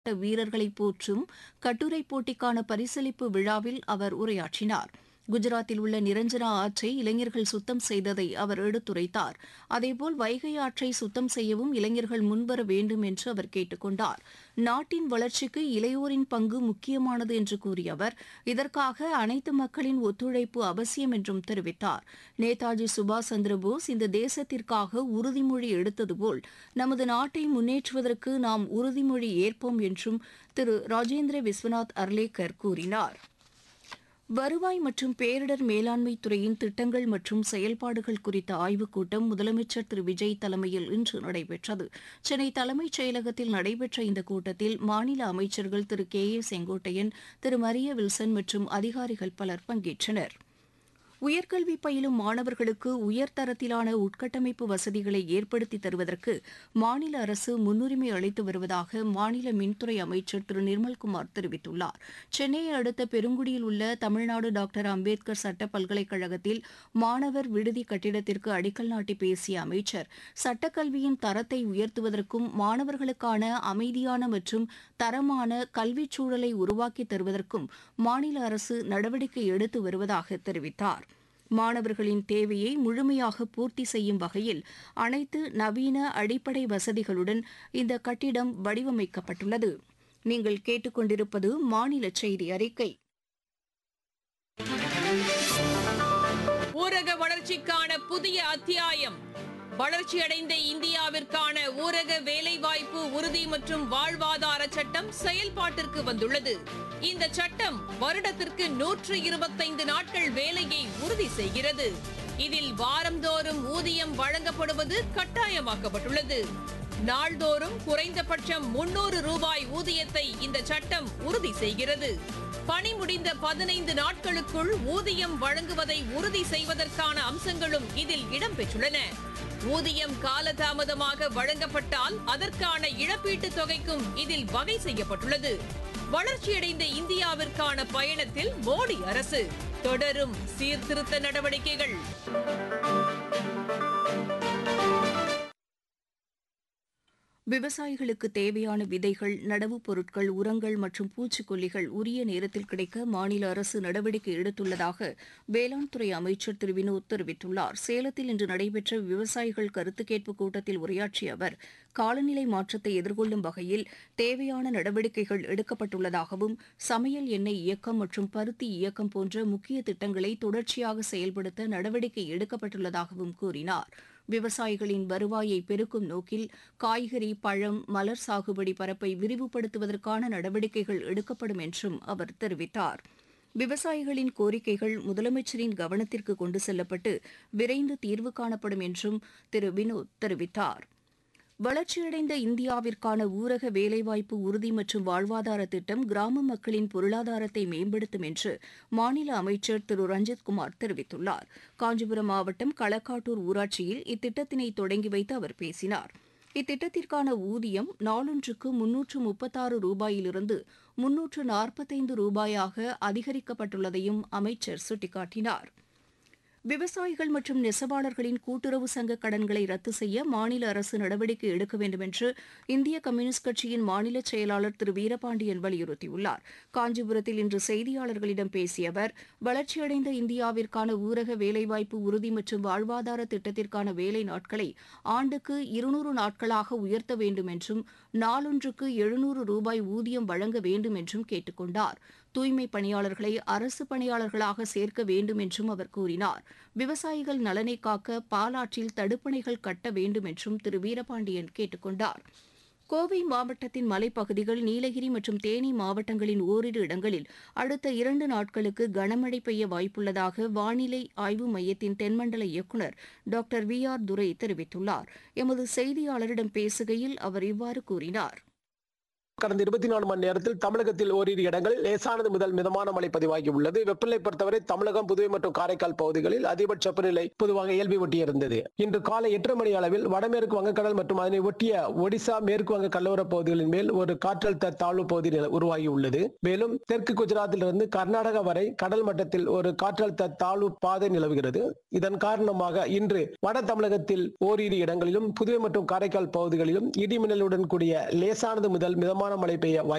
வீரர்களை போற்றும் கட்டுரை போட்டிக்கான பரிசளிப்பு விழாவில் அவர் உரையாற்றினார் குஜராத்தில் உள்ள நிரஞ்சனா ஆற்றை இளைஞர்கள் சுத்தம் செய்ததை அவர் எடுத்துரைத்தார் அதேபோல் வைகை ஆற்றை சுத்தம் செய்யவும் இளைஞர்கள் முன்வர வேண்டும் என்று அவர் கேட்டுக் கொண்டார் நாட்டின் வளர்ச்சிக்கு இளையோரின் பங்கு முக்கியமானது என்று கூறிய அவர் இதற்காக அனைத்து மக்களின் ஒத்துழைப்பு அவசியம் என்றும் தெரிவித்தார் நேதாஜி சுபாஷ் சந்திரபோஸ் இந்த தேசத்திற்காக உறுதிமொழி எடுத்தது போல் நமது நாட்டை முன்னேற்றுவதற்கு நாம் உறுதிமொழி ஏற்போம் என்றும் திரு ராஜேந்திர விஸ்வநாத் அர்லேக்கர் கூறினார் வருவாய் மற்றும் பேரிடர் மேலாண்மை துறையின் திட்டங்கள் மற்றும் செயல்பாடுகள் குறித்த ஆய்வுக் கூட்டம் முதலமைச்சர் திரு விஜய் தலைமையில் இன்று நடைபெற்றது சென்னை தலைமைச் செயலகத்தில் நடைபெற்ற இந்த கூட்டத்தில் மாநில அமைச்சர்கள் திரு கே ஏ செங்கோட்டையன் திரு மரிய வில்சன் மற்றும் அதிகாரிகள் பலர் பங்கேற்றனர் உயர்கல்வி பயிலும் மாணவர்களுக்கு உயர்தரத்திலான உட்கட்டமைப்பு வசதிகளை ஏற்படுத்தி தருவதற்கு மாநில அரசு முன்னுரிமை அளித்து வருவதாக மாநில மின்துறை அமைச்சர் திரு நிர்மல்குமார் தெரிவித்துள்ளார் சென்னையை அடுத்த பெருங்குடியில் உள்ள தமிழ்நாடு டாக்டர் அம்பேத்கர் சட்ட பல்கலைக்கழகத்தில் மாணவர் விடுதி கட்டிடத்திற்கு அடிக்கல் நாட்டி பேசிய அமைச்சர் சட்டக்கல்வியின் தரத்தை உயர்த்துவதற்கும் மாணவர்களுக்கான அமைதியான மற்றும் தரமான கல்விச் சூழலை உருவாக்கி தருவதற்கும் மாநில அரசு நடவடிக்கை எடுத்து வருவதாக தெரிவித்தார் மாணவர்களின் தேவையை முழுமையாக பூர்த்தி செய்யும் வகையில் அனைத்து நவீன அடிப்படை வசதிகளுடன் இந்த கட்டிடம் வடிவமைக்கப்பட்டுள்ளது நீங்கள் கேட்டுக்கொண்டிருப்பது மாநில செய்தி அறிக்கை ஊரக வளர்ச்சிக்கான புதிய அத்தியாயம் வளர்ச்சியடைந்த இந்தியாவிற்கான ஊரக வேலைவாய்ப்பு உறுதி மற்றும் வாழ்வாதார சட்டம் செயல்பாட்டிற்கு வந்துள்ளது இந்த சட்டம் வருடத்திற்கு நூற்று இருபத்தைந்து நாட்கள் வேலையை உறுதி செய்கிறது இதில் வாரந்தோறும் ஊதியம் வழங்கப்படுவது கட்டாயமாக்கப்பட்டுள்ளது நாள்தோறும் குறைந்தபட்சம் முன்னூறு ரூபாய் ஊதியத்தை இந்த சட்டம் உறுதி செய்கிறது பணி முடிந்த பதினைந்து நாட்களுக்குள் ஊதியம் வழங்குவதை உறுதி செய்வதற்கான அம்சங்களும் இதில் இடம்பெற்றுள்ளன ஊதியம் காலதாமதமாக வழங்கப்பட்டால் அதற்கான இழப்பீட்டுத் தொகைக்கும் இதில் வகை செய்யப்பட்டுள்ளது வளர்ச்சியடைந்த இந்தியாவிற்கான பயணத்தில் மோடி அரசு தொடரும் சீர்திருத்த நடவடிக்கைகள் விவசாயிகளுக்கு தேவையான விதைகள் நடவுப் பொருட்கள் உரங்கள் மற்றும் பூச்சிக்கொல்லிகள் உரிய நேரத்தில் கிடைக்க மாநில அரசு நடவடிக்கை எடுத்துள்ளதாக வேளாண் துறை அமைச்சர் திரு வினோத் தெரிவித்துள்ளார் சேலத்தில் இன்று நடைபெற்ற விவசாயிகள் கருத்து கேட்பு கூட்டத்தில் உரையாற்றிய அவர் காலநிலை மாற்றத்தை எதிர்கொள்ளும் வகையில் தேவையான நடவடிக்கைகள் எடுக்கப்பட்டுள்ளதாகவும் சமையல் எண்ணெய் இயக்கம் மற்றும் பருத்தி இயக்கம் போன்ற முக்கிய திட்டங்களை தொடர்ச்சியாக செயல்படுத்த நடவடிக்கை எடுக்கப்பட்டுள்ளதாகவும் கூறினார் விவசாயிகளின் வருவாயை பெருக்கும் நோக்கில் காய்கறி பழம் மலர் சாகுபடி பரப்பை விரிவுபடுத்துவதற்கான நடவடிக்கைகள் எடுக்கப்படும் என்றும் அவர் தெரிவித்தார் விவசாயிகளின் கோரிக்கைகள் முதலமைச்சரின் கவனத்திற்கு கொண்டு செல்லப்பட்டு விரைந்து தீர்வு காணப்படும் என்றும் திரு வினோத் தெரிவித்தார் வளர்ச்சியடைந்த இந்தியாவிற்கான ஊரக வேலைவாய்ப்பு உறுதி மற்றும் வாழ்வாதார திட்டம் கிராம மக்களின் பொருளாதாரத்தை மேம்படுத்தும் என்று மாநில அமைச்சர் திரு ரஞ்சித்குமார் தெரிவித்துள்ளார் காஞ்சிபுரம் மாவட்டம் களக்காட்டூர் ஊராட்சியில் இத்திட்டத்தினை தொடங்கி வைத்து அவர் பேசினார் இத்திட்டத்திற்கான ஊதியம் நாளொன்றுக்கு முன்னூற்று முப்பத்தாறு ரூபாயிலிருந்து முன்னூற்று நாற்பத்தைந்து ரூபாயாக அதிகரிக்கப்பட்டுள்ளதையும் அமைச்சர் சுட்டிக்காட்டினார் விவசாயிகள் மற்றும் நெசவாளர்களின் கூட்டுறவு சங்க கடன்களை ரத்து செய்ய மாநில அரசு நடவடிக்கை எடுக்க வேண்டும் என்று இந்திய கம்யூனிஸ்ட் கட்சியின் மாநில செயலாளர் திரு வீரபாண்டியன் வலியுறுத்தியுள்ளார் காஞ்சிபுரத்தில் இன்று செய்தியாளர்களிடம் பேசிய அவர் வளர்ச்சியடைந்த இந்தியாவிற்கான ஊரக வேலைவாய்ப்பு உறுதி மற்றும் வாழ்வாதார திட்டத்திற்கான வேலை நாட்களை ஆண்டுக்கு இருநூறு நாட்களாக உயர்த்த வேண்டும் என்றும் நாளொன்றுக்கு எழுநூறு ரூபாய் ஊதியம் வழங்க வேண்டும் என்றும் கேட்டுக் கொண்டார் தூய்மை பணியாளர்களை அரசு பணியாளர்களாக சேர்க்க வேண்டும் என்றும் அவர் கூறினார் விவசாயிகள் நலனை காக்க பாலாற்றில் தடுப்பணைகள் கட்ட வேண்டும் என்றும் திரு வீரபாண்டியன் கேட்டுக் கொண்டார் கோவை மாவட்டத்தின் மலைப்பகுதிகள் நீலகிரி மற்றும் தேனி மாவட்டங்களின் ஓரிரு இடங்களில் அடுத்த இரண்டு நாட்களுக்கு கனமழை பெய்ய வாய்ப்புள்ளதாக வானிலை ஆய்வு மையத்தின் தென்மண்டல இயக்குநர் டாக்டர் வி ஆர் துரை தெரிவித்துள்ளார் எமது செய்தியாளரிடம் பேசுகையில் அவர் இவ்வாறு கூறினார் கடந்த இருபத்தி நாலு மணி நேரத்தில் தமிழகத்தில் ஓரிரு இடங்களில் லேசானது முதல் மிதமான மழை பதிவாகி உள்ளது வெப்பநிலை பொறுத்தவரை தமிழகம் புதுவை மற்றும் காரைக்கால் பகுதிகளில் அதிகபட்ச வெப்பநிலை பொதுவாக இயல்பை ஒட்டியிருந்தது இன்று காலை எட்டு மணி அளவில் வடமேற்கு வங்கக்கடல் மற்றும் அதனை ஒட்டிய ஒடிசா மேற்கு வங்க கடலோர பகுதிகளின் மேல் ஒரு காற்றழுத்த தாழ்வு பகுதி நில- உருவாகி உள்ளது மேலும் தெற்கு குஜராத்திலிருந்து கர்நாடகா வரை கடல் மட்டத்தில் ஒரு காற்றழுத்த தாழ்வு பாதை நிலவுகிறது இதன் காரணமாக இன்று வட தமிழகத்தில் ஓரிரு இடங்களிலும் புதுவை மற்றும் காரைக்கால் பகுதிகளிலும் இடி மின்னலுடன் கூடிய லேசானது முதல் மிதமான மழை பெய்ய வாய்ப்பு